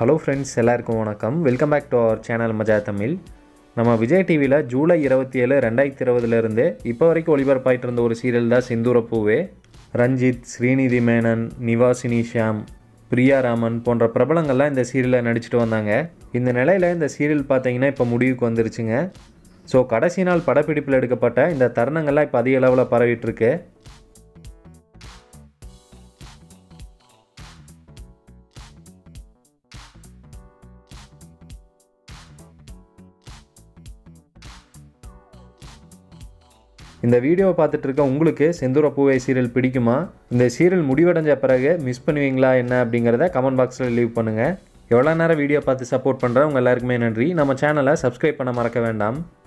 hello friends எல்லாருக்கும் வணக்கம் welcome back to our channel Maja Tamil நம்ம விஜய் டிவியில் ஜூலை இருபத்தி ஏழு ரெண்டாயிரத்தி இருபதுலேருந்து இப்போ வரைக்கும் ஒளிபரப்பாயிட்டு இருந்த ஒரு சீரியல் தான் செந்தூர பூவே ரஞ்சித் ஸ்ரீநிதி மேனன் நிவாசினி ஷியாம் பிரியா ராமன் போன்ற பிரபலங்கள்லாம் இந்த சீரியலில் நடிச்சிட்டு வந்தாங்க இந்த நிலையில் இந்த சீரியல் பார்த்தீங்கன்னா இப்போ முடிவுக்கு வந்துருச்சுங்க ஸோ கடைசி நாள் படப்பிடிப்பில் எடுக்கப்பட்ட இந்த தருணங்கள்லாம் இப்போ அதிக அளவில் பரவிட்டு இருக்கு இந்த வீடியோவை பார்த்துட்டு இருக்க உங்களுக்கு செந்தூர பூவை சீரியல் பிடிக்குமா இந்த சீரியல் முடிவடைஞ்ச பிறகு மிஸ் பண்ணுவீங்களா என்ன அப்படிங்கிறத கமெண்ட் பாக்ஸில் லீவ் பண்ணுங்கள் எவ்வளோ நேரம் வீடியோ பார்த்து சப்போர்ட் பண்ணுற உங்கள் எல்லாருக்குமே நன்றி நம்ம சேனலை சப்ஸ்கிரைப் பண்ண மறக்க வேண்டாம்